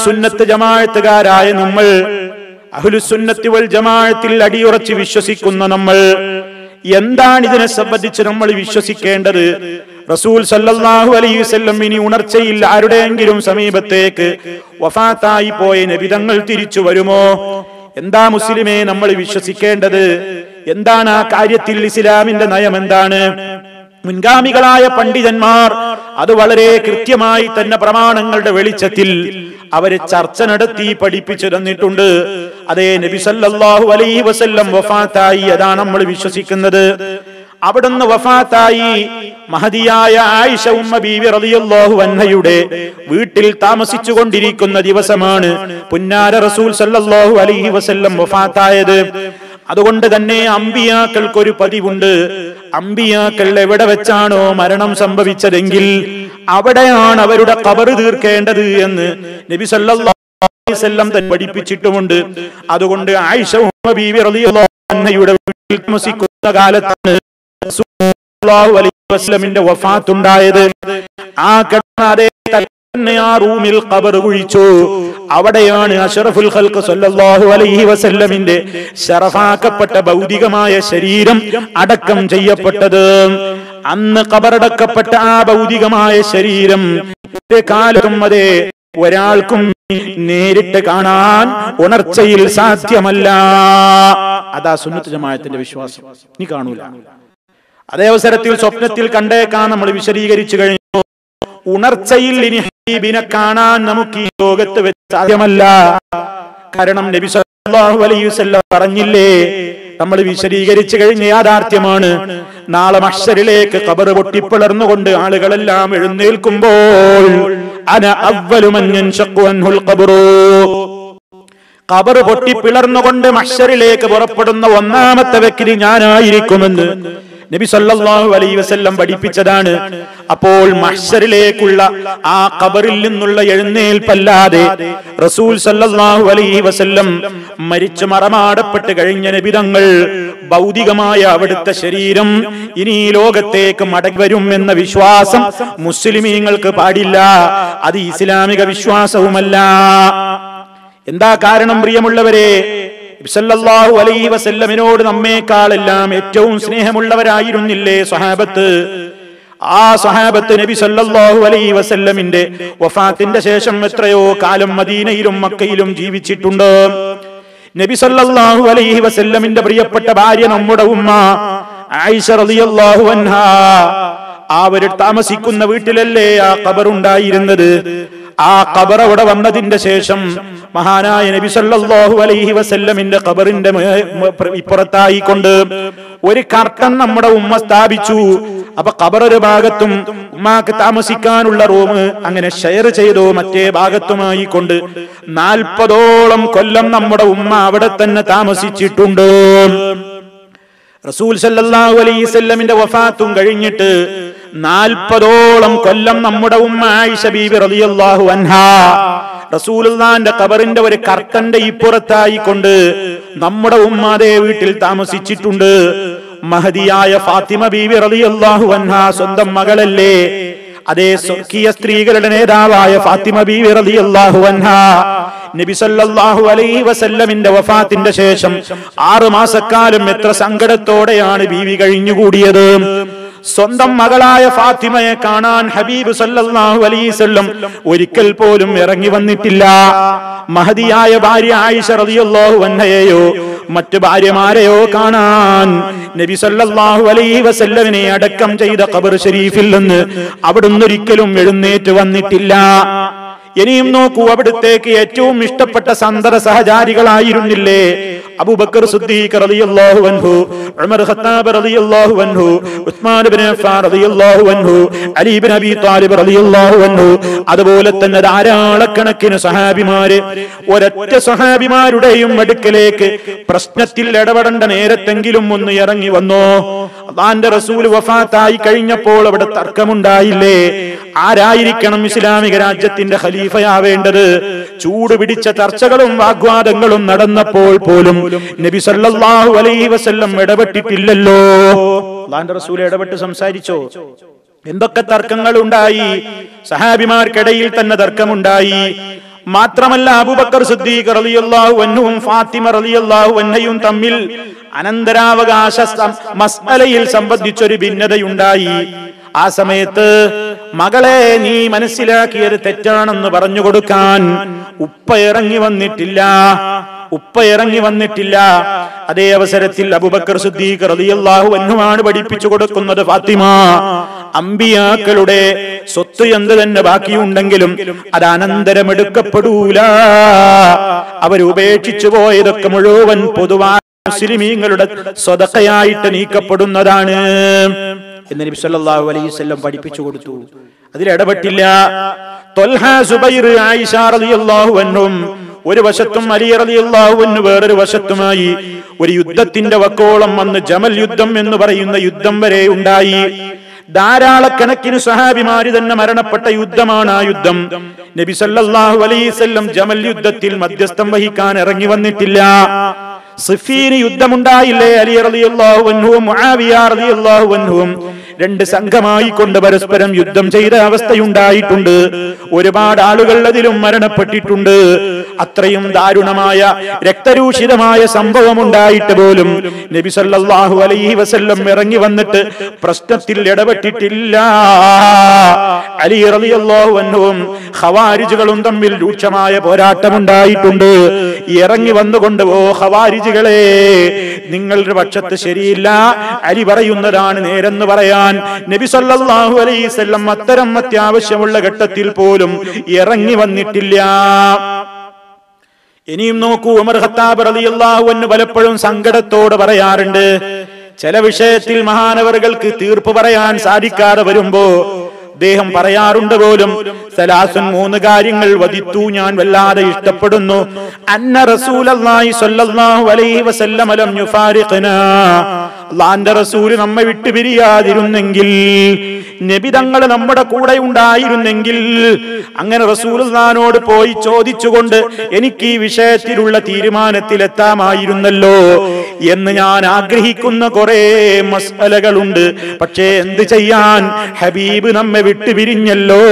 സുന്നത്ത് ജമാഅത്തുകാരായ നമ്മൾ അഹ്ലുസുന്നത്തി വൽ ജമാഅത്തിൽ അടിയുറച്ച് വിശ്വസിക്കുന്ന നമ്മൾ എന്താണ് ഇതിനെ സംബന്ധിച്ച് നമ്മൾ വിശ്വസിക്കേണ്ടത് റസൂൽ സല്ലല്ലാഹു അലൈഹി വസല്ലം ഇനി ഉണർച്ചയിൽ ആരുടെയെങ്കിലും സമീപത്തേക്ക് വഫാത്തായി പോയ നബിതങ്ങൾ തിരിച്ചു വരുമോ എന്താ മുസ്ലിമേ നമ്മൾ വിശ്വസിക്കേണ്ടത് എന്താണ് ആ കാര്യത്തിൽ ഇസ്ലാമിന്റെ നയം എന്താണ് മുൻഗാമികളായ പണ്ഡിതന്മാർ അത് വളരെ കൃത്യമായി തന്നെ പ്രമാണങ്ങളുടെ വെളിച്ചത്തിൽ അവര് ചർച്ച നടത്തി പഠിപ്പിച്ചു തന്നിട്ടുണ്ട് അതേ നബി സല്ലല്ലാഹു അലൈഹി വസല്ലം വഫാത്തായി അതാണ് നമ്മൾ വിശ്വസിക്കുന്നത് അവിടുന്ന് വഫാത്തായി മഹതിയായ ആയിഷ ഉമ്മ ബീവി റളിയല്ലാഹു അൻഹയുടെ വീട്ടിൽ താമസിച്ചു കൊണ്ടിരിക്കുന്ന ദിവസമാണ് പുന്നാര റസൂൽ സല്ലല്ലാഹു അലൈഹി വസല്ലം വഫാത്തായത് അതുകൊണ്ട് തന്നെ അമ്പിയാക്കൾക്ക് ഒരു പതിവുണ്ട് അമ്പിയാക്കൾ എവിടെ വെച്ചാണോ മരണം സംഭവിച്ചതെങ്കിൽ അവിടെയാണ് അവരുടെ കബറ് തീർക്കേണ്ടത് എന്ന് നബി സല്ലല്ലാഹു അലൈഹി വസല്ലം തന്നെ പഠിപ്പിച്ചിട്ടുമുണ്ട് അതുകൊണ്ട് ആയിഷ ഉമ്മ ബീവി റളിയല്ലാഹു അൻഹയുടെ വീട്ടിൽ താമസിക്കുന്ന കാലത്താണ് റസൂലുള്ളാഹി അലൈഹി വസല്ലമിന്റെ വഫാത്തുണ്ടായത് ആ കിടന്നാതെ തന്നെ ആ റൂമിൽ ഖബർ കുഴിച്ചു അവിടെയാണ് അഷറഫുൽ ഖൽഖ് സല്ലല്ലാഹു അലൈഹി വസല്ലമിന്റെ ശറഫാക്കപ്പെട്ട ഭൗതികമായ ശരീരം അടക്കം ചെയ്യപ്പെട്ടത് അന്ന് ഖബറടക്കപ്പെട്ട ആ ഭൗതികമായ ശരീരം ഒരു കാലത്തും അതെ ഒരാൾക്കും നേരിട്ട് കാണാൻ ഉണർച്ചയിൽ സാധ്യമല്ല അതാ സുന്നത്ത് ജമാഅത്തിന്റെ വിശ്വാസം നീ കാണൂല അതേ അവസരത്തിൽ സ്വപ്നത്തിൽ കണ്ടേക്കാൻ നമ്മൾ വിശദീകരിച്ചു കഴിഞ്ഞു ഉണർച്ചയിൽ ഇനി ഹബീബിനെ കാണാൻ നമുക്ക് ഈ ലോകത്ത് വെച്ച് സാധ്യമല്ല കാരണം നബി സല്ലല്ലാഹു അലൈഹി വസല്ലം പറഞ്ഞില്ലേ നമ്മൾ വിശദീകരിച്ചു കഴിഞ്ഞ യാഥാർത്ഥ്യമാണ് നാളെ മഹ്ശറിലേക്ക് ഖബർ പൊട്ടിപ്പിളർന്നുകൊണ്ട് ആളുകളെല്ലാം എഴുന്നേൽക്കുമ്പോൾ അന അവ്വലു മൻ യൻഷഖു അൻഹുൽ ഖബറു ഖബർ പൊട്ടിപ്പിളർന്നുകൊണ്ട് മഹ്ശറിലേക്ക് പുറപ്പെടുന്ന ഒന്നാമത്തെ വ്യക്തി ഞാനായിരിക്കുമെന്ന് നബി സല്ലല്ലാഹു അലൈഹി വസല്ലം പഠിപ്പിച്ചതാണ് അപ്പോൾ മഹ്ശറിലേക്കുള്ള ആ ഖബറിൽ നിന്നുള്ള എഴുന്നേൽപ്പല്ലാതെ റസൂൽ സല്ലല്ലാഹു അലൈഹി വസല്ലം മരിച്ചു മറമാടപ്പെട്ട് കഴിഞ്ഞ നബിതങ്ങൾ ഭൗതികമായ അവിടുത്തെ ശരീരം ഇനി ഈ ലോകത്തേക്ക് മടങ്ങി വരും എന്ന വിശ്വാസം മുസ്ലിമീങ്ങൾക്ക് പാടില്ല അത് ഇസ്ലാമിക വിശ്വാസവുമല്ല എന്താ കാരണം പ്രിയമുള്ളവരെ സല്ലല്ലാഹു അലൈഹി വസല്ലമിനോട് നമ്മേക്കാളെല്ലാം ഏറ്റവും സ്നേഹമുള്ളവരായിരുന്നില്ലേ സ്വഹാബത്ത് ആ സ്വഹാബത്ത് നബി സല്ലല്ലാഹു അലൈഹി വസല്ലമിന്റെ വഫാത്തിന്റെ ശേഷം എത്രയോ കാലം മദീനയിലും മക്കയിലും ജീവിച്ചിട്ടുണ്ട് നബി സല്ലല്ലാഹു അലൈഹി വസല്ലമിന്റെ പ്രിയപ്പെട്ട ഭാര്യ നമ്മുടെ ഉമ്മ ആയിഷ റളിയല്ലാഹു അൻഹാ അവർ താമസിക്കുന്ന വീട്ടിലല്ലേ ആ ഖബറുണ്ടായിരുന്നത് ആ ഖബർ അവിടെ വന്നതിന്റെ ശേഷം മഹാനായ നബി സല്ലല്ലാഹു അലൈഹി വസല്ലമിന്റെ ഖബറിന്റെ മേ- മ- ഇപ്പുറത്തായി കൊണ്ട് ഒരു കർട്ടൻ നമ്മുടെ ഉമ്മ സ്ഥാപിച്ചു അപ്പൊ ഖബർ ഒരു ഭാഗത്തും ഉമ്മാക്ക് താമസിക്കാനുള്ള റൂം അങ്ങനെ ഷെയർ ചെയ്തു മറ്റേ ഭാഗത്തുമായി കൊണ്ട് നാൽപ്പതോളം കൊല്ലം നമ്മുടെ ഉമ്മ അവിടെ തന്നെ താമസിച്ചിട്ടുണ്ട് റസൂൽ സല്ലല്ലാഹു അലൈഹി വസല്ലമിന്റെ വഫാത്തും കഴിഞ്ഞിട്ട് നാൽപ്പതോളം കൊല്ലം നമ്മുടെ ഉമ്മ ആയിഷ ബീബി റളിയല്ലാഹു അൻഹാ റസൂലുള്ളാന്റെ ഖബറിന്റെ ഒരു കർട്ടന്റെ ഇപ്പുറത്തായി കൊണ്ട് നമ്മുടെ ഉമ്മ അതേ വീട്ടിൽ താമസിച്ചിട്ടുണ്ട് മഹദിയായ ഫാത്തിമ ബീബി റളിയല്ലാഹു അൻഹാ സ്വന്തം മകളല്ലേ അതേ സ്വർഗീയ സ്ത്രീകളുടെ നേതാവായ ഫാത്തിമ ബീവി റളിയല്ലാഹു അൻഹാ നബി സല്ലല്ലാഹു അലൈഹി വസല്ലമിന്റെ വഫാത്തിന്റെ ശേഷം ആറു മാസക്കാലം എത്ര സങ്കടത്തോടെയാണ് ബീവി കഴിഞ്ഞുകൂടിയത് സ്വന്തം മകളായ ഫാത്തിമയെ കാണാൻ ഹബീബ് സല്ലല്ലാഹു അലൈഹി വസല്ലം ഒരിക്കൽ പോലും ഇറങ്ങി വന്നിട്ടില്ല മഹദിയായ ഭാര്യ ആയിഷ റളിയല്ലാഹു അൻഹയെയോ മറ്റു ഭാര്യമാരെയോ കാണാൻ നബി സല്ലല്ലാഹു അലൈഹി വസല്ലമിനെ അടക്കം ചെയ്ത ഖബർ ഷരീഫിൽ നിന്ന് അവിടുന്ന് ഒരിക്കലും എഴുന്നേറ്റ് വന്നിട്ടില്ല ഇനിയും നോക്കൂ അവിടുത്തേക്ക് ഏറ്റവും ഇഷ്ടപ്പെട്ട സന്തര സഹചാരികളായിരുന്നില്ലേ അബൂബക്കർ സിദ്ദീഖ് റളിയല്ലാഹു അൻഹു ഉമർ ഖത്താബ് റളിയല്ലാഹു അൻഹു ഉസ്മാൻ ഇബ്നു അഫ്ഫാൻ റളിയല്ലാഹു അൻഹു അലി ഇബ്നു അബി താലിബ് റളിയല്ലാഹു അൻഹു അതുപോലെ തന്നെ ധാരാളക്കണക്കിന് സഹാബിമാര് ഒരൊറ്റ സഹാബിമാരുടെയും അടുക്കലേക്ക് പ്രശ്നത്തിൽ ഇടപെടേണ്ട നേരത്തെങ്കിലും ഒന്ന് ഇറങ്ങി വന്നോ അള്ളാന്റെ റസൂൽ വഫാത്തായി കഴിഞ്ഞപ്പോൾ അവിടെ തർക്കമുണ്ടായില്ലേ ആരായിരിക്കണം ഇസ്ലാമിക രാജ്യത്തിന്റെ ഖലീഫയാവേണ്ടത് ചൂട് പിടിച്ച ചർച്ചകളും വാഗ്വാദങ്ങളും നടന്നപ്പോൾ പോലും നബി സല്ലല്ലാഹു അലൈഹി വസല്ലം ഇടപെട്ടിട്ടില്ലല്ലോ അള്ളാന്റെ റസൂൽ ഇടപെട്ട് സംസാരിച്ചോ എന്തൊക്കെ തർക്കങ്ങൾ ഉണ്ടായി സഹാബിമാർക്കിടയിൽ തന്നെ തർക്കമുണ്ടായി മാത്രമല്ല അബൂബക്കർ സിദ്ദീഖ് റളിയല്ലാഹു അൻഹുവും ഫാത്തിമ റളിയല്ലാഹു അൻഹയും തമ്മിൽ അനന്തരാവകാശ സം- മസ്അലയിൽ സംബന്ധിച്ചൊരു ഭിന്നതയുണ്ടായി ആ സമയത്ത് മകളെ നീ മനസ്സിലാക്കിയത് തെറ്റാണെന്ന് പറഞ്ഞു കൊടുക്കാൻ ഉപ്പ ഇറങ്ങി വന്നിട്ടില്ല ഉപ്പ ഇറങ്ങി വന്നിട്ടില്ല അതേ അവസരത്തിൽ അബുബക്കർ സിദ്ദീഖ് റളിയല്ലാഹു അൻഹുമാണ് പഠിപ്പിച്ചു കൊടുക്കുന്നത് ഫാത്തിമ അമ്പിയാക്കളുടെ സ്വത്ത് എന്ത് തന്നെ ബാക്കിയുണ്ടെങ്കിലും അത് അനന്തരമെടുക്കപ്പെടൂല അവരുപേക്ഷിച്ചു പോയതൊക്കെ മുഴുവൻ പൊതുവായ മുസ്ലിമീങ്ങളുടെ സ്വതക്കയായിട്ട് നീക്കപ്പെടുന്നതാണ് എന്ന് നബി സല്ലല്ലാഹു അലൈഹി വസല്ലം പഠിപ്പിച്ചു കൊടുത്തു അതിൽ ഇടപെട്ടില്ല ത്വൽഹ സുബൈർ ആയിഷ റളിയല്ലാഹു അൻഹും ഒരു വശത്തും അലി റളിയല്ലാഹു അൻഹു വേറൊരു വശത്തുമായി ഒരു യുദ്ധത്തിന്റെ വക്കോളം വന്ന് ജമൽ യുദ്ധം എന്ന് പറയുന്ന യുദ്ധം വരെ ഉണ്ടായി ധാരാളക്കണക്കിന് സഹാബിമാര് തന്നെ മരണപ്പെട്ട യുദ്ധമാണ് ആ യുദ്ധം നബി സല്ലല്ലാഹു അലൈഹി വസല്ലം ജമൽ യുദ്ധത്തിൽ മധ്യസ്ഥം വഹിക്കാൻ ഇറങ്ങി വന്നിട്ടില്ല സിഫീന് യുദ്ധമുണ്ടായില്ലേ അലി റളിയല്ലാഹു അൻഹുവും മുആവിയ റളിയല്ലാഹു അൻഹുവും രണ്ട് സംഘമായി കൊണ്ട് പരസ്പരം യുദ്ധം ചെയ്ത അവസ്ഥയുണ്ടായിട്ടുണ്ട് ഒരുപാട് ആളുകൾ അതിലും മരണപ്പെട്ടിട്ടുണ്ട് അത്രയും ദാരുണമായ രക്തരൂഷിതമായ സംഭവം ഉണ്ടായിട്ട് പോലും നബി സല്ലല്ലാഹു അലൈഹി വസല്ലം ഇറങ്ങി വന്നിട്ട് പ്രശ്നത്തിൽ ഇടപെട്ടിട്ടില്ല അലി റളിയല്ലാഹു അൻഹുവും ഖവാരിജുകളും തമ്മിൽ രൂക്ഷമായ പോരാട്ടമുണ്ടായിട്ടുണ്ട് ഇറങ്ങി വന്നുകൊണ്ട് ഓ ഖവാരിജുകളെ നിങ്ങളുടെ പക്ഷത്ത് ശരിയില്ല അലി പറയുന്നതാണ് നേരെന്ന് പറയാൻ നബി സല്ലല്ലാഹു അലൈഹി വസല്ലം അത്തരം അത്യാവശ്യമുള്ള ഘട്ടത്തിൽ പോലും ഇറങ്ങി വന്നിട്ടില്ല ഇനിയും നോക്കൂ ഉമർ ഖത്താബ് റളിയല്ലാഹു അൻഹു പലപ്പോഴും സങ്കടത്തോടെ പറയാറുണ്ട് ചില വിഷയത്തിൽ മഹാനവറുകൾക്ക് തീർപ്പ് പറയാൻ സാധിക്കാതെ വരുമ്പോ അദ്ദേഹം പറയാറുണ്ട് പോലും സലാസുൻ മൂന്ന് കാര്യങ്ങൾ വധിത്തു ഞാൻ വല്ലാതെ ഇഷ്ടപ്പെടുന്നു അന്ന റസൂലല്ലാഹി സ്വല്ലല്ലാഹു അലൈഹി വസല്ലം ലം യുഫാരിഖനാ അള്ളാന്റെ റസൂല് നമ്മെ വിട്ടുപിരിയാതിരുന്നെങ്കിൽ നബി തങ്ങൾ നമ്മുടെ കൂടെ ഉണ്ടായിരുന്നെങ്കിൽ അങ്ങനെ റസൂൽനോട് പോയി ചോദിച്ചുകൊണ്ട് എനിക്ക് ഈ വിഷയത്തിലുള്ള തീരുമാനത്തിലെത്താമായിരുന്നല്ലോ എന്ന് ഞാൻ ആഗ്രഹിക്കുന്ന കുറെ മസലകളുണ്ട് പക്ഷേ എന്ത് ചെയ്യാൻ ഹബീബ് നമ്മെ വിട്ടുപിരിഞ്ഞല്ലോ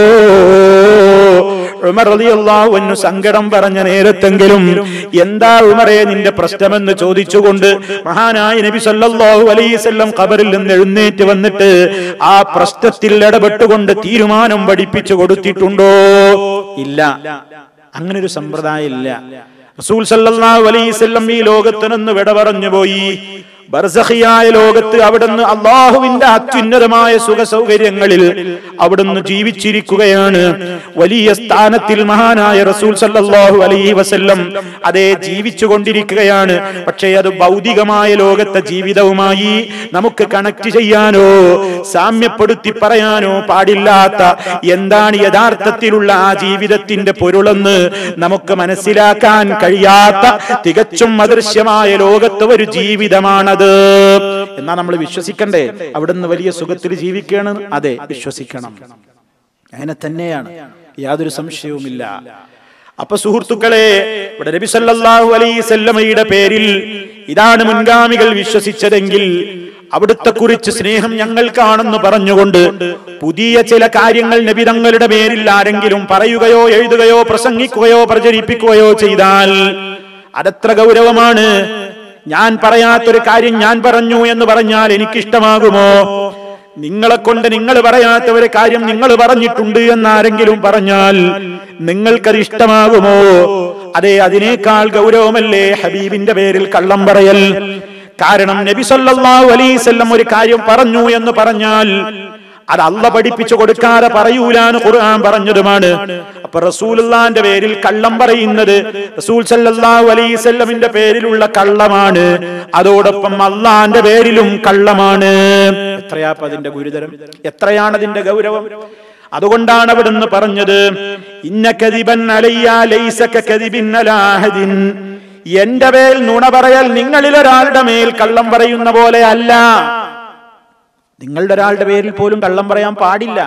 ഉമർ റളിയല്ലാഹു അൻഹു സങ്കടം പറഞ്ഞ നേരത്തെങ്കിലും എന്താ ഉമറെ നിന്റെ പ്രശ്നമെന്ന് ചോദിച്ചുകൊണ്ട് മഹാനായ നബി സല്ലല്ലാഹു അലൈഹി വസല്ലം ഖബറിൽ നിന്ന് എഴുന്നേറ്റ് വന്നിട്ട് ആ പ്രശ്നത്തിൽ ഇടപെട്ടുകൊണ്ട് തീരുമാനം പഠിപ്പിച്ചു കൊടുത്തിട്ടുണ്ടോ ഇല്ല അങ്ങനെ ഒരു സമ്പ്രദായം ഇല്ല റസൂൽ സല്ലല്ലാഹു അലൈഹി വസല്ലം ഈ ലോകത്ത് നിന്ന് വിട പറഞ്ഞു പോയി ബർസഖിയായ ലോകത്ത് അവിടുന്ന് അള്ളാഹുവിന്റെ അത്യുന്നതമായ സുഖ സൗകര്യങ്ങളിൽ അവിടുന്ന് ജീവിച്ചിരിക്കുകയാണ് വലിയ സ്ഥാനത്തിൽ മഹാനായ റസൂൽ സല്ലല്ലാഹു അലൈഹി വസല്ലം അതേ ജീവിച്ചു കൊണ്ടിരിക്കുകയാണ് പക്ഷേ അത് ഭൗതികമായ ലോകത്തെ ജീവിതവുമായി നമുക്ക് കണക്ട് ചെയ്യാനോ സാമ്യപ്പെടുത്തി പറയാനോ പാടില്ലാത്ത എന്താണ് യഥാർത്ഥത്തിലുള്ള ആ ജീവിതത്തിന്റെ പൊരുളെന്ന് നമുക്ക് മനസ്സിലാക്കാൻ കഴിയാത്ത തികച്ചും അദൃശ്യമായ ലോകത്ത് ഒരു ജീവിതമാണത് എന്നാ നമ്മൾ വിശ്വസിക്കണ്ടേ അവിടുന്ന് വലിയ സുഖത്തിൽ ജീവിക്കുകയാണ് അതെ വിശ്വസിക്കണം അങ്ങനെ തന്നെയാണ് യാതൊരു സംശയവുമില്ല അപ്പൊ സുഹൃത്തുക്കളെ ഇവിടെ നബി സല്ലല്ലാഹു അലൈഹി വസല്ലമയുടെ പേരിൽ ഇതാണ് മുൻഗാമികൾ വിശ്വസിച്ചതെങ്കിൽ അവിടുത്തെ കുറിച്ച് സ്നേഹം ഞങ്ങൾക്കാണെന്ന് പറഞ്ഞുകൊണ്ട് പുതിയ ചില കാര്യങ്ങൾ നബി തങ്ങളുടെ പേരിൽ ആരെങ്കിലും പറയുകയോ എഴുതുകയോ പ്രസംഗിക്കുകയോ പ്രചരിപ്പിക്കുകയോ ചെയ്താൽ അതെത്ര ഗൗരവമാണ് ഞാൻ പറയാത്തൊരു കാര്യം ഞാൻ പറഞ്ഞു എന്ന് പറഞ്ഞാൽ എനിക്കിഷ്ടമാകുമോ നിങ്ങളെ കൊണ്ട് നിങ്ങൾ പറയാത്ത ഒരു കാര്യം നിങ്ങൾ പറഞ്ഞിട്ടുണ്ട് എന്നാരെങ്കിലും പറഞ്ഞാൽ നിങ്ങൾക്കത് ഇഷ്ടമാകുമോ അതെ അതിനേക്കാൾ ഗൗരവമല്ലേ ഹബീബിന്റെ പേരിൽ കള്ളം പറയൽ കാരണം നബി സല്ലല്ലാഹു അലൈഹി വസല്ലം ഒരു കാര്യം പറഞ്ഞു എന്ന് പറഞ്ഞാൽ അത് അല്ല പഠിപ്പിച്ചു കൊടുക്കാതെ പറയൂലാന്ന് ഖുർആൻ പറഞ്ഞതുമാണ് അപ്പൊ റസൂലുള്ളാന്റെ പേരിൽ കള്ളം പറയുന്നത് റസൂൽ സല്ലല്ലാഹു അലൈഹി വസല്ലമിന്റെ പേരിലുള്ള കള്ളമാണ് അതോടൊപ്പം അള്ളാന്റെ പേരിലും കള്ളമാണ് എത്രയാ അപ്പൊ അതിന്റെ ഗുരുതരം എത്രയാണ് അതിന്റെ ഗൗരവം അതുകൊണ്ടാണ് അവിടുന്ന് പറഞ്ഞത് ഇന്ന കദിബൻ അലയ്യ ലൈസക കദിബിൻ അലാഹദിൻ എന്റെ മേൽ നുണ പറയൽ നിങ്ങളിൽ ഒരാളുടെ മേൽ കള്ളം പറയുന്ന പോലെ അല്ല നിങ്ങളുടെ ഒരാളുടെ പേരിൽ പോലും കള്ളം പറയാൻ പാടില്ല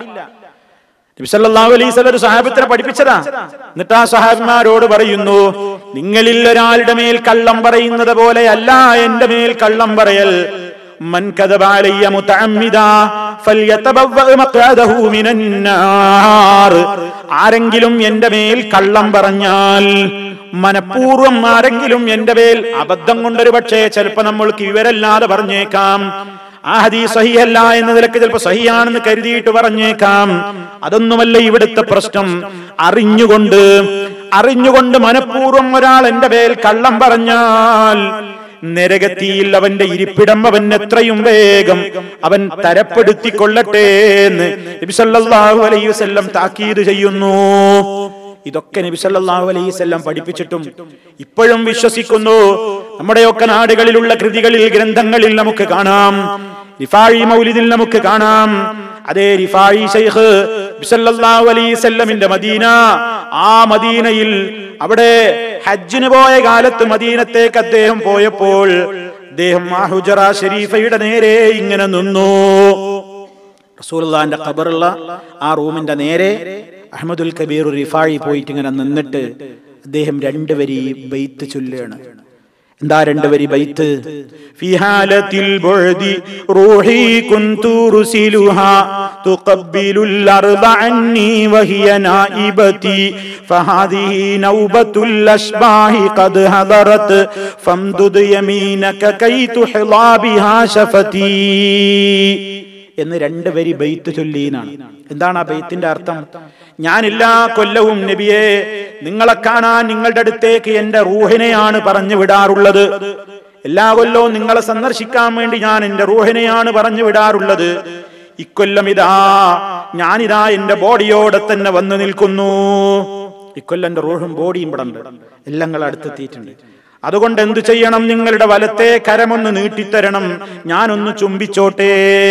നബി സല്ലല്ലാഹു അലൈഹി വസല്ലം ഒരു സഹാബത്തിനെ പഠിപ്പിച്ചതാ എന്നിട്ട് ആ സഹാബിമാരോട് പറയുന്നു നിങ്ങളിൽ ഒരാളുടെ മേൽ കള്ളം പറയുന്നത് പോലെ അല്ല എന്റെ മേൽ കള്ളം പറയൽ മൻ കദബ അലയ്യ മുതഅമ്മിദാ ഫൽയതബവ്വ മഖ്അദഹു മിനൻ നാർ ആരെങ്കിലും എന്റെ മേൽ കള്ളം പറഞ്ഞാൽ മനഃപൂർവ്വം ആരെങ്കിലും എന്റെ മേൽ അബദ്ധം കൊണ്ടൊരു പക്ഷേ ചിലപ്പോ നമ്മൾക്ക് വിവരല്ലാതെ പറഞ്ഞേക്കാം ആ ഹദീസ് സഹിയല്ല എന്ന നിലക്ക് ചിലപ്പോ സഹിയാണെന്ന് കരുതിയിട്ട് പറഞ്ഞേക്കാം അതൊന്നുമല്ല ഇവിടുത്തെ പ്രശ്നം അറിഞ്ഞുകൊണ്ട് അറിഞ്ഞുകൊണ്ട് മനഃപൂർവ്വം ഒരാൾ എന്റെ മേൽ കള്ളം പറഞ്ഞാൽ നരകത്തിയിൽ അവന്റെ ഇരിപ്പിടം അവൻ എത്രയും വേഗം അവൻ തരപ്പെടുത്തിക്കൊള്ളട്ടെ എന്ന് നബി സല്ലല്ലാഹു അലൈഹി വസല്ലം താക്കീത് ചെയ്യുന്നു ഇതൊക്കെ നബി സല്ലല്ലാഹു അലൈഹി വസല്ലം പഠിപ്പിച്ചിട്ടും ഇപ്പോഴും വിശ്വസിക്കുന്നു നമ്മുടെയൊക്കെ നാടുകളിലുള്ള കൃതികളിൽ ഗ്രന്ഥങ്ങളിൽ നമുക്ക് കാണാം റിഫായി മൗലിദിൽ നമുക്ക് കാണാം അതേ റിഫായി ശൈഖ് നബി സല്ലല്ലാഹു അലൈഹി വസല്ലമിന്റെ മദീന ആ മദീനയിൽ അവിടെ ഹജ്ജിന് പോയ കാലത്ത് മദീനത്തേക്ക് അദ്ദേഹം പോയപ്പോൾ അദ്ദേഹം ആ ഹുജറ ഷരീഫയുടെ നേരെ ഇങ്ങനെ നിന്നു റസൂലുള്ളാന്റെ ഖബറുള്ള ആ റൂമിന്റെ നേരെ അഹമ്മദുൽ കബീർ റിഫാഴി പോയിട്ട് ഇങ്ങനെ നിന്നിട്ട് അദ്ദേഹം രണ്ട് വരി ബൈത്ത് ചൊല്ലുകയാണ് എന്താ രണ്ട് വരി ബൈത്ത് ഫിഹാലത്തിൽ ബുഅദി റൂഹി കുന്തു റുസിലുഹാ തുഖബ്ബിലുൽ അർദ അന്നി വഹിയ നായിബതി ഫഹാദിഹി നൗബത്തുൽ അശ്ബാഹി ഖദ് ഹദറത് ഫംദുദ് യമീനക കൈ തുഹ്ളാ ബിഹാ ശഫതി എന്ന് രണ്ട് വരി ബെയ്ത്ത് ചൊല്ലീനാണ് എന്താണ് ആ ബെയ്ത്തിന്റെ അർത്ഥം ഞാൻ എല്ലാ കൊല്ലവും നബിയെ നിങ്ങളെ കാണാൻ നിങ്ങളുടെ അടുത്തേക്ക് എന്റെ റൂഹിനെയാണ് പറഞ്ഞു വിടാറുള്ളത് എല്ലാ കൊല്ലവും നിങ്ങളെ സന്ദർശിക്കാൻ വേണ്ടി ഞാൻ എന്റെ റൂഹിനെയാണ് പറഞ്ഞു വിടാറുള്ളത് ഇക്കൊല്ലം ഇതാ ഞാനിതാ എന്റെ ബോഡിയോടെ തന്നെ വന്നു നിൽക്കുന്നു ഇക്കൊല്ലം എന്റെ റൂഹും ബോഡിയും ഇവിടെ ഉണ്ട് എല്ലാം നിങ്ങൾ അടുത്തെത്തിയിട്ടുണ്ട് അതുകൊണ്ട് എന്തു ചെയ്യണം നിങ്ങളുടെ വലത്തെ കരമൊന്ന് നീട്ടിത്തരണം ഞാനൊന്ന് ചുംബിച്ചോട്ടെ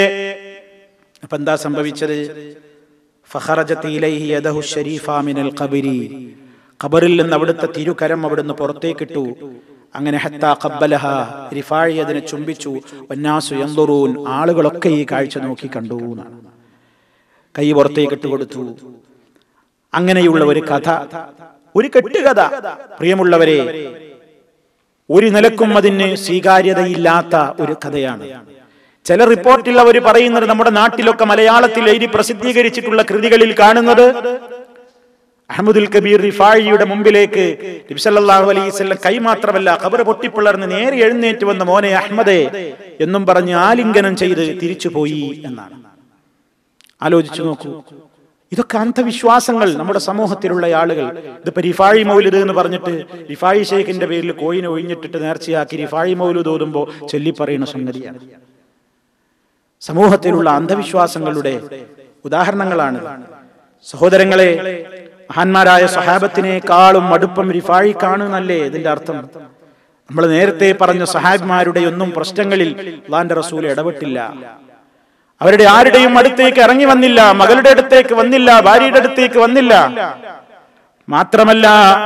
അപ്പൊ എന്താ സംഭവിച്ചത് ഫഖറജത്ത് ഇലൈഹി യദഹു ശരീഫാ മിനൽ ഖബരി ഖബറിൽ നിന്ന് അവിടുത്തെ തിരുകരം അവിടുന്ന് പുറത്തേക്കിട്ടു അങ്ങനെ ഹത്താ ഖബ്ബലഹ റിഫാഴി അതിനെ ചുംബിച്ചു വന്നാസു യന്ദുറൂൻ ആളുകളൊക്കെ ഈ കാഴ്ച നോക്കി കണ്ടു എന്നാണ് കൈ പുറത്തേക്ക് ഇട്ട് കൊടുത്തു അങ്ങനെയുള്ള ഒരു കഥ ഒരു കെട്ടുകഥ പ്രിയമുള്ളവരെ ഒരു നിലക്കും അതിന് സ്വീകാര്യതയില്ലാത്ത ഒരു കഥയാണ് ചില റിപ്പോർട്ടിൽ അവർ പറയുന്നത് നമ്മുടെ നാട്ടിലൊക്കെ മലയാളത്തിൽ എഴുതി പ്രസിദ്ധീകരിച്ചിട്ടുള്ള കൃതികളിൽ കാണുന്നത് അഹമ്മദുൽ കബീർ റിഫായിയുടെ മുമ്പിലേക്ക് നബിസല്ലാഹു അലൈവല്ലം കൈ മാത്രമല്ല ഖബർ പൊട്ടിപ്പിളർന്ന് നേരെ എഴുന്നേറ്റ് വന്ന മോനെ അഹമ്മദേ എന്നും പറഞ്ഞ് ആലിംഗനം ചെയ്ത് തിരിച്ചുപോയി എന്നാണ് ആലോചിച്ചു നോക്കൂ ഇതൊക്കെ അന്ധവിശ്വാസങ്ങൾ നമ്മുടെ സമൂഹത്തിലുള്ള ആളുകൾ ഇതിപ്പോ റിഫാഴി മൗലിദ് എന്ന് പറഞ്ഞിട്ട് റിഫാഴി ഷെയ്ഖിന്റെ പേരിൽ കോയിനെ ഒഴിഞ്ഞിട്ടിട്ട് നേർച്ചയാക്കി റിഫാഴി മൗലിദ് ഓതുമ്പോ ചൊല്ലിപ്പറയുന്ന സംഗതിയാണ് സമൂഹത്തിലുള്ള അന്ധവിശ്വാസങ്ങളുടെ ഉദാഹരണങ്ങളാണ് സഹോദരങ്ങളെ മഹാന്മാരായ സഹാബത്തിനേക്കാളും അടുപ്പം റിഫാഴിക്കാണെന്നല്ലേ ഇതിന്റെ അർത്ഥം നമ്മൾ നേരത്തെ പറഞ്ഞ സഹാബിമാരുടെ ഒന്നും പ്രശ്നങ്ങളിൽ അള്ളാന്റെ റസൂൽ ഇടപെട്ടില്ല അവരുടെ ആരുടെയും അടുത്തേക്ക് ഇറങ്ങി വന്നില്ല മകളുടെ അടുത്തേക്ക് വന്നില്ല ഭാര്യയുടെ അടുത്തേക്ക് വന്നില്ല മാത്രമല്ല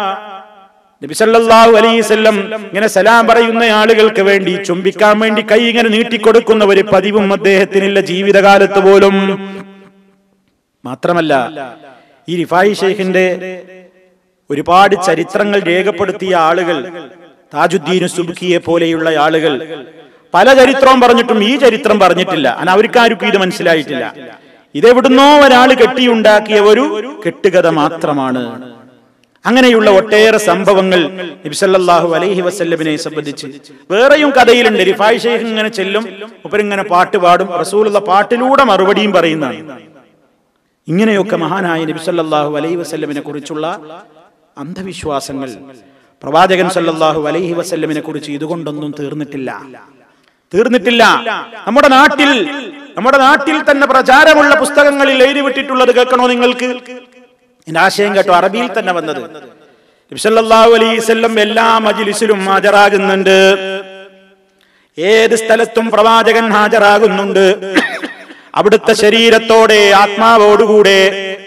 നബിസല്ലാഹു അലൈവല്ലം ഇങ്ങനെ സലാം പറയുന്ന ആളുകൾക്ക് വേണ്ടി ചുംബിക്കാൻ വേണ്ടി കൈ ഇങ്ങനെ നീട്ടിക്കൊടുക്കുന്ന ഒരു പതിവും അദ്ദേഹത്തിനില്ല ജീവിതകാലത്ത് പോലും മാത്രമല്ല ഈ റിഫായി ഷെയ്ഖിന്റെ ഒരുപാട് ചരിത്രങ്ങൾ രേഖപ്പെടുത്തിയ ആളുകൾ താജുദ്ദീൻ സുബുക്കിയെ പോലെയുള്ള ആളുകൾ പല ചരിത്രവും പറഞ്ഞിട്ടും ഈ ചരിത്രം പറഞ്ഞിട്ടില്ല അന അവർക്കാർക്കും ഇത് മനസ്സിലായിട്ടില്ല ഇതെവിടുന്നോ ഒരാൾ കെട്ടിയുണ്ടാക്കിയ ഒരു കെട്ടുകഥ മാത്രമാണ് അങ്ങനെയുള്ള ഒട്ടേറെ സംഭവങ്ങൾ നബിസല്ലാഹു അലൈഹി വസല്ലമിനെ സംബന്ധിച്ച് വേറെയും കഥയിലുണ്ട് റിഫായ് ഷെയ്ഖ് ഇങ്ങനെ ചെല്ലും ഇവരിങ്ങനെ പാട്ട് പാടും റസൂലുള്ള പാട്ടിലൂടെ മറുപടിയും പറയുന്നതാണ് ഇങ്ങനെയൊക്കെ മഹാനായ നബിസല്ലാഹു അലൈഹി വസല്ലമിനെ കുറിച്ചുള്ള അന്ധവിശ്വാസങ്ങൾ പ്രവാചകൻ സല്ലല്ലാഹു അലൈഹി വസല്ലമിനെ കുറിച്ച് ഇതുകൊണ്ടൊന്നും തീർന്നിട്ടില്ല തീർന്നിട്ടില്ല നമ്മുടെ നാട്ടിൽ നമ്മുടെ നാട്ടിൽ തന്നെ പ്രചാരമുള്ള പുസ്തകങ്ങളിൽ എഴുതി വിട്ടിട്ടുള്ളത് കേൾക്കണോ നിങ്ങൾക്ക് എന്റെ ആശയം കേട്ടോ അറബിയിൽ തന്നെ വന്നത് നബിസല്ലാഹു അലൈവല്ലം എല്ലാ മജിലിസിലും ഹാജരാകുന്നുണ്ട് ഏത് സ്ഥലത്തും പ്രവാചകൻ ഹാജരാകുന്നുണ്ട് അവിടുത്തെ ശരീരത്തോടെ ആത്മാവോടുകൂടെ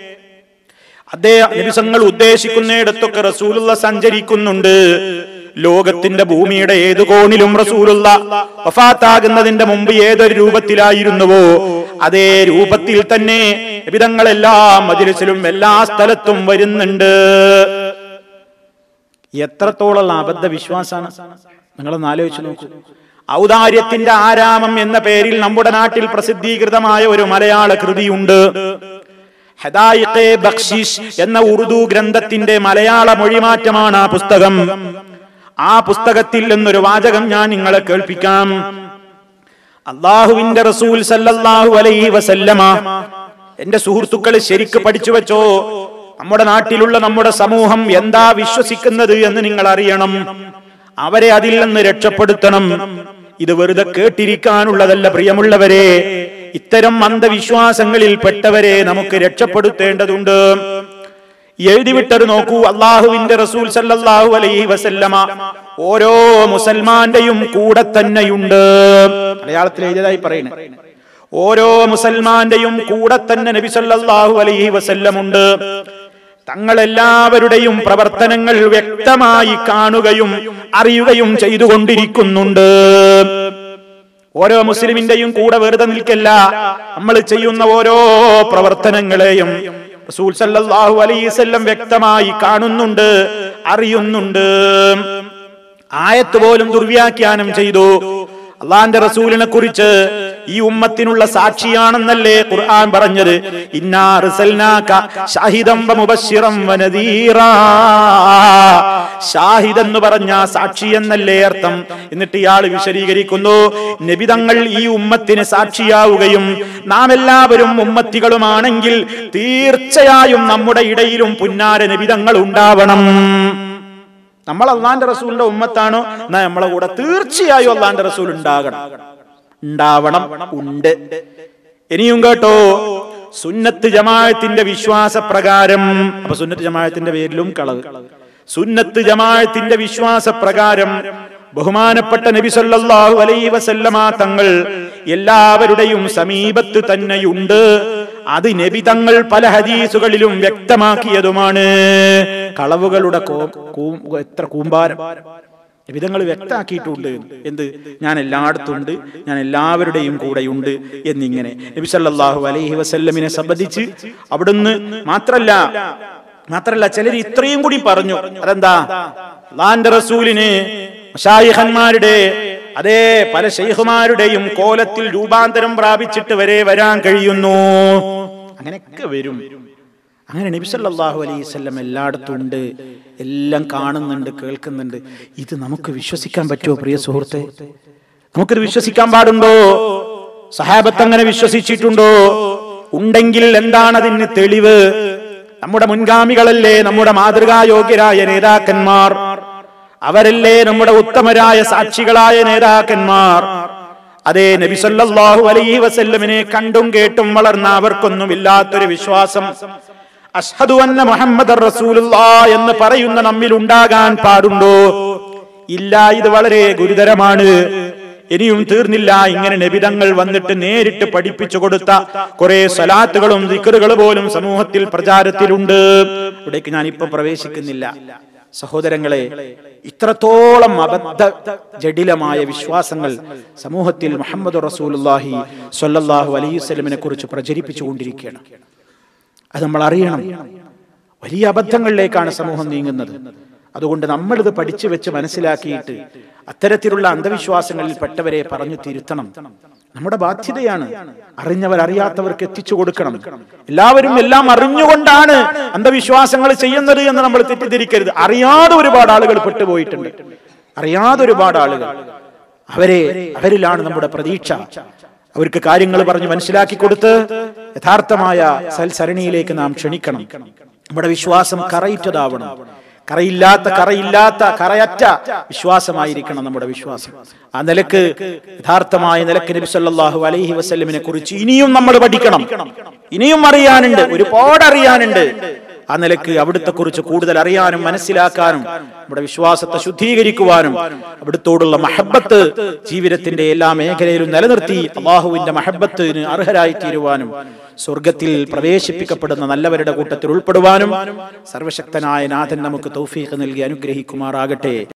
അദ്ദേഹം നിമിഷങ്ങൾ ഉദ്ദേശിക്കുന്നിടത്തൊക്കെ റസൂലുള്ള സഞ്ചരിക്കുന്നുണ്ട് ലോകത്തിന്റെ ഭൂമിയുടെ ഏതു കോണിലും റസൂലുള്ള വഫാത്താകുന്നതിന്റെ മുമ്പ് ഏതൊരു രൂപത്തിലായിരുന്നുവോ അതേ രൂപത്തിൽ തന്നെ വിധങ്ങൾ എല്ലാ മജിലിസിലും എല്ലാ സ്ഥലത്തും വരുന്നുണ്ട് എത്രത്തോളം അബദ്ധ വിശ്വാസാണ് നിങ്ങളൊന്ന് ആലോചിച്ച് നോക്കൂ ഔദാര്യത്തിന്റെ ആരാമം എന്ന പേരിൽ നമ്മുടെ നാട്ടിൽ പ്രസിദ്ധീകൃതമായ ഒരു മലയാള കൃതിയുണ്ട് ഹദായിഖെ ബഖ്ശിഷ് എന്ന ഉറുദു ഗ്രന്ഥത്തിന്റെ മലയാള മൊഴിമാറ്റമാണ് ആ പുസ്തകം ആ പുസ്തകത്തിൽ നിന്നൊരു വാചകം ഞാൻ നിങ്ങളെ കേൾപ്പിക്കാം അള്ളാഹുവിന്റെ റസൂൽ സല്ലല്ലാഹു അലൈഹി വസല്ലമ എന്റെ സുഹൃത്തുക്കൾ ശരിക്ക് പഠിച്ചു വെച്ചോ നമ്മുടെ നാട്ടിലുള്ള നമ്മുടെ സമൂഹം എന്താ വിശ്വസിക്കുന്നത് എന്ന് നിങ്ങൾ അറിയണം അവരെ അതിൽ നിന്ന് രക്ഷപ്പെടുത്തണം ഇത് വെറുതെ കേട്ടിരിക്കാനുള്ളതല്ല പ്രിയമുള്ളവരെ ഇത്തരം അന്ധവിശ്വാസങ്ങളിൽ പെട്ടവരെ നമുക്ക് രക്ഷപ്പെടുത്തേണ്ടതുണ്ട് എഴുതിവിട്ടത് നോക്കൂ അള്ളാഹുവിന്റെ റസൂൽ സല്ലല്ലാഹു അലൈഹി വസല്ലമ ഓരോ മുസൽമാന്റെയും കൂടെ തന്നെയുണ്ട് മലയാളത്തിൽ എഴുതിയതായി പറയുന്നത് ഓരോ മുസൽമാന്റെയും കൂടെ തന്നെ നബി സല്ലല്ലാഹു അലൈഹി വസല്ലമുണ്ട് തങ്ങളെല്ലാവരുടെയും പ്രവർത്തനങ്ങൾ വ്യക്തമായി കാണുകയും അറിയുകയും ചെയ്തുകൊണ്ടിരിക്കുന്നുണ്ട് ഓരോ മുസ്ലിമിന്റെയും കൂടെ വെറുതെ നിൽക്കല്ല നമ്മൾ ചെയ്യുന്ന ഓരോ പ്രവർത്തനങ്ങളെയും റസൂൽ സല്ലല്ലാഹു അലൈഹി വസല്ലം വ്യക്തമായി കാണുന്നുണ്ട് അറിയുന്നുണ്ട് ആയത്ത് പോലും ദുർവ്യാഖ്യാനം ചെയ്തു അള്ളാന്റെ റസൂലിനെ കുറിച്ച് ഈ ഉമ്മത്തിനുള്ള സാക്ഷിയാണെന്നല്ലേ ഖുർആൻ പറഞ്ഞത് ഇന്നാ അർസൽനാക ഷാഹിദം വമുബശ്ശിറം വനദീറാ ഷാഹിദ് എന്ന് പറഞ്ഞ സാക്ഷി എന്നല്ലേ അർത്ഥം എന്നിട്ട് ഇയാൾ വിശദീകരിക്കുന്നു നബിതങ്ങൾ ഈ ഉമ്മത്തിന് സാക്ഷിയാവുകയും നാം എല്ലാവരും ഉമ്മത്തികളുമാണെങ്കിൽ തീർച്ചയായും നമ്മുടെ ഇടയിലും പുന്നാര നബിതങ്ങൾ ഉണ്ടാവണം നമ്മൾ അള്ളാന്റെ റസൂലിന്റെ ഉമ്മത്താണോ എന്നാ നമ്മളെ കൂടെ തീർച്ചയായും അള്ളാന്റെ റസൂൽ ഉണ്ടാകണം ഉണ്ടാവണം ഉണ്ട് ഇനിയും കേട്ടോ സുന്നത്ത് ജമാഅത്തിന്റെ വിശ്വാസപ്രകാരം അപ്പൊ സുന്നത്ത് ജമാഅത്തിന്റെ പേരിലും കളവ് സുന്നത്ത് ജമാഅത്തിന്റെ വിശ്വാസപ്രകാരം ബഹുമാനപ്പെട്ട നബി സല്ലല്ലാഹു അലൈഹി വസല്ലമ തങ്ങൾ എല്ലാവരുടെയും സമീപത്ത് തന്നെയുണ്ട് അത് നബി തങ്ങൾ പല ഹദീസുകളിലും വ്യക്തമാക്കിയതുമാണ് കളവുകളുടെ കോ- കൂ- എത്ര കൂമ്പാരം വിധങ്ങൾ വ്യക്തമാക്കിയിട്ടുണ്ട് എന്ത് ഞാൻ എല്ലായിടത്തും ഉണ്ട് ഞാൻ എല്ലാവരുടെയും കൂടെയുണ്ട് എന്നിങ്ങനെ നബി സല്ലല്ലാഹു അലൈഹി വസല്ലമിനെ സംബന്ധിച്ച് അവിടുന്ന് മാത്രല്ല മാത്രല്ല ചിലർ ഇത്രയും കൂടി പറഞ്ഞു അതെന്താ അള്ളാന്റെ റസൂലിന് ഷായിഹന്മാരുടെ അതേ പല ഷെയ്ഖുമാരുടെയും കോലത്തിൽ രൂപാന്തരം പ്രാപിച്ചിട്ട് വരെ വരാൻ കഴിയുന്നു അങ്ങനെയൊക്കെ വരും അങ്ങനെ നബി സല്ലല്ലാഹു അലൈഹി വസല്ലം എല്ലായിടത്തും ഉണ്ട് എല്ലാം കാണുന്നുണ്ട് കേൾക്കുന്നുണ്ട് ഇത് നമുക്ക് വിശ്വസിക്കാൻ പറ്റുമോ പ്രിയ സുഹൃത്തെ നമുക്കിത് വിശ്വസിക്കാൻ പാടുണ്ടോ സഹാബത്ത് അങ്ങനെ വിശ്വസിച്ചിട്ടുണ്ടോ ഉണ്ടെങ്കിൽ എന്താണ് അതിന് തെളിവ് നമ്മുടെ മുൻഗാമികളല്ലേ നമ്മുടെ മാതൃകായോഗ്യരായ നേതാക്കന്മാർ അവരല്ലേ നമ്മുടെ ഉത്തമരായ സാക്ഷികളായ നേതാക്കന്മാർ അതേ നബി സല്ലല്ലാഹു അലൈഹി വസല്ലമിനെ കണ്ടും കേട്ടും വളർന്ന അവർക്കൊന്നും ഇല്ലാത്തൊരു വിശ്വാസം അഷ്ഹദു അന്ന മുഹമ്മദ് റസൂലുള്ളാ എന്ന് പറയുന്ന നമ്മിൽ ഉണ്ടാകാൻ പാടുണ്ടോ ഇല്ല ഇത് വളരെ ഗുരുതരമാണ് ഇനിയും തീർന്നില്ല ഇങ്ങനെ നബിതങ്ങൾ വന്നിട്ട് നേരിട്ട് പഠിപ്പിച്ചു കൊടുത്ത കുറെ സലാത്തുകളും ദിക്കറുകൾ പോലും സമൂഹത്തിൽ പ്രചാരത്തിലുണ്ട് ഇവിടേക്ക് ഞാൻ ഇപ്പൊ പ്രവേശിക്കുന്നില്ല സഹോദരങ്ങളെ ഇത്രത്തോളം അബദ്ധ ജഡിലമായ വിശ്വാസങ്ങൾ സമൂഹത്തിൽ മുഹമ്മദ് റസൂലുള്ളാഹി സ്വല്ലല്ലാഹു അലൈഹി വസല്ലമിനെ കുറിച്ച് പ്രചരിപ്പിച്ചുകൊണ്ടിരിക്കുകയാണ് അത് നമ്മൾ അറിയണം വലിയ അബദ്ധങ്ങളിലേക്കാണ് സമൂഹം നീങ്ങുന്നത് അതുകൊണ്ട് നമ്മളിത് പഠിച്ചു വെച്ച് മനസ്സിലാക്കിയിട്ട് അത്തരത്തിലുള്ള അന്ധവിശ്വാസങ്ങളിൽ പെട്ടവരെ പറഞ്ഞു തിരുത്തണം നമ്മുടെ ബാധ്യതയാണ് അറിഞ്ഞവർ അറിയാത്തവർക്ക് എത്തിച്ചു കൊടുക്കണം എല്ലാവരും എല്ലാം അറിഞ്ഞുകൊണ്ടാണ് അന്ധവിശ്വാസങ്ങൾ ചെയ്യുന്നത് എന്ന് നമ്മൾ തെറ്റിദ്ധരിക്കരുത് അറിയാതെ ഒരുപാട് ആളുകൾ പെട്ടുപോയിട്ടുണ്ട് അറിയാതെ ഒരുപാട് ആളുകൾ അവരെ അവരിലാണ് നമ്മുടെ പ്രതീക്ഷ അവർക്ക് കാര്യങ്ങൾ പറഞ്ഞ് മനസ്സിലാക്കി കൊടുത്ത് യഥാർത്ഥമായ സൽസരണിയിലേക്ക് നാം ക്ഷണിക്കണം നമ്മുടെ വിശ്വാസം കറയിറ്റതാവണം കറയില്ലാത്ത കറയില്ലാത്ത കറയറ്റ വിശ്വാസമായിരിക്കണം നമ്മുടെ വിശ്വാസം ആ നിലക്ക് യഥാർത്ഥമായ നിലക്ക് നബി സല്ലല്ലാഹു അലൈഹി വസല്ലമിനെ കുറിച്ച് ഇനിയും നമ്മൾ പഠിക്കണം ഇനിയും അറിയാനുണ്ട് ഒരുപാട് അറിയാനുണ്ട് ആ നിലക്ക് അവിടുത്തെ കുറിച്ച് കൂടുതൽ അറിയാനും മനസ്സിലാക്കാനും നമ്മുടെ വിശ്വാസത്തെ ശുദ്ധീകരിക്കുവാനും അവിടുത്തോടുള്ള മഹബത്ത് ജീവിതത്തിന്റെ എല്ലാ മേഖലയിലും നിലനിർത്തി അള്ളാഹുവിന്റെ മഹബത്തിന് അർഹരായി തീരുവാനും സ്വർഗത്തിൽ പ്രവേശിപ്പിക്കപ്പെടുന്ന നല്ലവരുടെ കൂട്ടത്തിൽ ഉൾപ്പെടുവാനും സർവശക്തനായ നാഥൻ നമുക്ക് തൗഫീഖ് നൽകി അനുഗ്രഹിക്കുമാറാകട്ടെ